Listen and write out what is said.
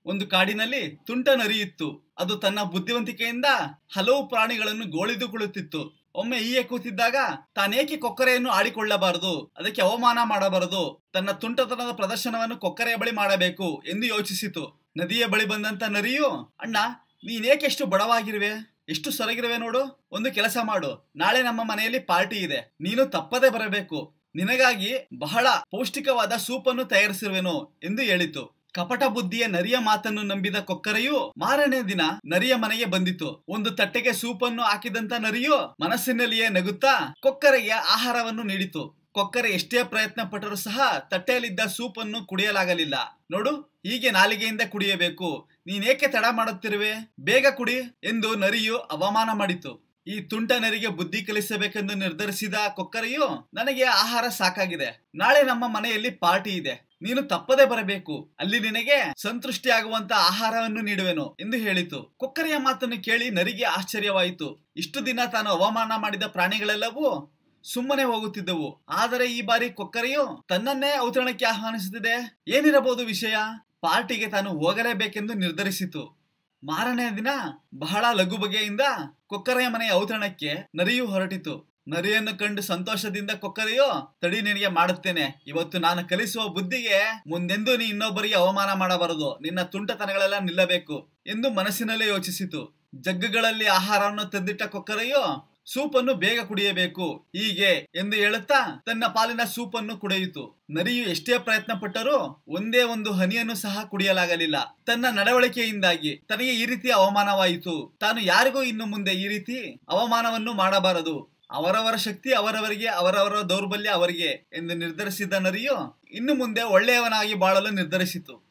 ಒಂದು ಕಾಡಿನಲ್ಲಿ ತುಂಟ ನರಿಯಿತ್ತು ಅದು ತನ್ನ ಬುದ್ಧಿವಂತಿಕೆಯಿಂದ ಹಲವು ಪ್ರಾಣಿಗಳನ್ನು ಗೋಳಿದುಕೊಳ್ಳುತ್ತಿತ್ತು ಒಮ್ಮೆ ಹೀಗೆ ಕೂತಿದ್ದಾಗ ತಾನೇಕೆ ಕೊಕ್ಕರೆಯನ್ನು ಆಡಿಕೊಳ್ಳಬಾರದು ಅದಕ್ಕೆ ಅವಮಾನ ಮಾಡಬಾರದು ತನ್ನ ತುಂಟತನದ ಪ್ರದರ್ಶನವನ್ನು ಕೊಕ್ಕರೆಯ ಬಳಿ ಮಾಡಬೇಕು ಎಂದು ಯೋಚಿಸಿತು ನದಿಯ ಬಳಿ ಬಂದಂತ ನರಿಯು ಅಣ್ಣ ನೀನೇಕೆಷ್ಟು ಬಡವಾಗಿರುವೆ ಎಷ್ಟು ಸೊರಗಿರುವೆ ನೋಡು ಒಂದು ಕೆಲಸ ಮಾಡು ನಾಳೆ ನಮ್ಮ ಮನೆಯಲ್ಲಿ ಪಾರ್ಟಿ ಇದೆ ನೀನು ತಪ್ಪದೆ ಬರಬೇಕು ನಿನಗಾಗಿ ಬಹಳ ಪೌಷ್ಟಿಕವಾದ ಸೂಪನ್ನು ತಯಾರಿಸಿರುವೆನು ಎಂದು ಹೇಳಿತು ಕಪಟ ಬುದ್ಧಿಯ ನರಿಯ ಮಾತನ್ನು ನಂಬಿದ ಕೊಕ್ಕರೆಯು ಮಾರನೇ ದಿನ ನರಿಯ ಮನೆಗೆ ಬಂದಿತು ಒಂದು ತಟ್ಟೆಗೆ ಸೂಪನ್ನು ಹಾಕಿದಂತ ನರಿಯು ಮನಸ್ಸಿನಲ್ಲಿಯೇ ನಗುತ್ತಾ ಕೊಕ್ಕರೆಗೆ ಆಹಾರವನ್ನು ನೀಡಿತು ಕೊಕ್ಕರೆ ಎಷ್ಟೇ ಪ್ರಯತ್ನ ಪಟ್ಟರೂ ಸಹ ತಟ್ಟೆಯಲ್ಲಿದ್ದ ಸೂಪನ್ನು ಕುಡಿಯಲಾಗಲಿಲ್ಲ ನೋಡು ಹೀಗೆ ನಾಲಿಗೆಯಿಂದ ಕುಡಿಯಬೇಕು ನೀನೇಕೆ ತಡ ಮಾಡುತ್ತಿರುವೆ ಬೇಗ ಕುಡಿ ಎಂದು ನರಿಯು ಅವಮಾನ ಮಾಡಿತು ಈ ತುಂಟ ನರಿಗೆ ಬುದ್ಧಿ ಕಲಿಸಬೇಕೆಂದು ನಿರ್ಧರಿಸಿದ ಕೊಕ್ಕರೆಯು ನನಗೆ ಆಹಾರ ಸಾಕಾಗಿದೆ ನಾಳೆ ನಮ್ಮ ಮನೆಯಲ್ಲಿ ಪಾರ್ಟಿ ಇದೆ ನೀನು ತಪ್ಪದೆ ಬರಬೇಕು ಅಲ್ಲಿ ನಿನಗೆ ಸಂತೃಷ್ಟಿ ಆಗುವಂತ ಆಹಾರವನ್ನು ನೀಡುವೆನು ಎಂದು ಹೇಳಿತು ಕೊಕ್ಕರೆಯ ಮಾತನ್ನು ಕೇಳಿ ನರಿಗೆ ಆಶ್ಚರ್ಯವಾಯಿತು ಇಷ್ಟು ದಿನ ತಾನು ಅವಮಾನ ಮಾಡಿದ ಪ್ರಾಣಿಗಳೆಲ್ಲವೂ ಸುಮ್ಮನೆ ಹೋಗುತ್ತಿದ್ದವು ಆದರೆ ಈ ಬಾರಿ ಕೊಕ್ಕರೆಯು ತನ್ನನ್ನೇ ಔತಣಕ್ಕೆ ಆಹ್ವಾನಿಸುತ್ತಿದೆ ಏನಿರಬಹುದು ವಿಷಯ ಪಾರ್ಟಿಗೆ ತಾನು ಹೋಗಲೇಬೇಕೆಂದು ನಿರ್ಧರಿಸಿತು ಮಾರನೇ ದಿನ ಬಹಳ ಲಘು ಬಗೆಯಿಂದ ಕೊಕ್ಕರೆಯ ಮನೆಯ ಔತಣಕ್ಕೆ ನರಿಯು ಹೊರಟಿತು ನರಿಯನ್ನು ಕಂಡು ಸಂತೋಷದಿಂದ ಕೊಕ್ಕರೆಯು ತಡಿ ನಿನಗೆ ಮಾಡುತ್ತೇನೆ ಇವತ್ತು ನಾನು ಕಲಿಸುವ ಬುದ್ಧಿಗೆ ಮುಂದೆಂದೂ ನೀ ಇನ್ನೊಬ್ಬರಿಗೆ ಅವಮಾನ ಮಾಡಬಾರದು ನಿನ್ನ ತುಂಟತನಗಳೆಲ್ಲ ನಿಲ್ಲಬೇಕು ಎಂದು ಮನಸ್ಸಿನಲ್ಲೇ ಯೋಚಿಸಿತು ಜಗ್ಗುಗಳಲ್ಲಿ ಆಹಾರವನ್ನು ತಂದಿಟ್ಟ ಕೊಕ್ಕರೆಯು ಸೂಪನ್ನು ಬೇಗ ಕುಡಿಯಬೇಕು ಹೀಗೆ ಎಂದು ಹೇಳುತ್ತಾ ತನ್ನ ಪಾಲಿನ ಸೂಪನ್ನು ಕುಡಿಯಿತು ನರಿಯು ಎಷ್ಟೇ ಪ್ರಯತ್ನ ಪಟ್ಟರೂ ಒಂದೇ ಒಂದು ಹನಿಯನ್ನು ಸಹ ಕುಡಿಯಲಾಗಲಿಲ್ಲ ತನ್ನ ನಡವಳಿಕೆಯಿಂದಾಗಿ ತನಗೆ ಈ ರೀತಿ ಅವಮಾನವಾಯಿತು ತಾನು ಯಾರಿಗೂ ಇನ್ನು ಮುಂದೆ ಈ ರೀತಿ ಅವಮಾನವನ್ನು ಮಾಡಬಾರದು ಅವರವರ ಶಕ್ತಿ ಅವರವರಿಗೆ ಅವರವರ ದೌರ್ಬಲ್ಯ ಅವರಿಗೆ ಎಂದು ನಿರ್ಧರಿಸಿದ ನರಿಯು ಇನ್ನು ಮುಂದೆ ಒಳ್ಳೆಯವನಾಗಿ ಬಾಳಲು ನಿರ್ಧರಿಸಿತು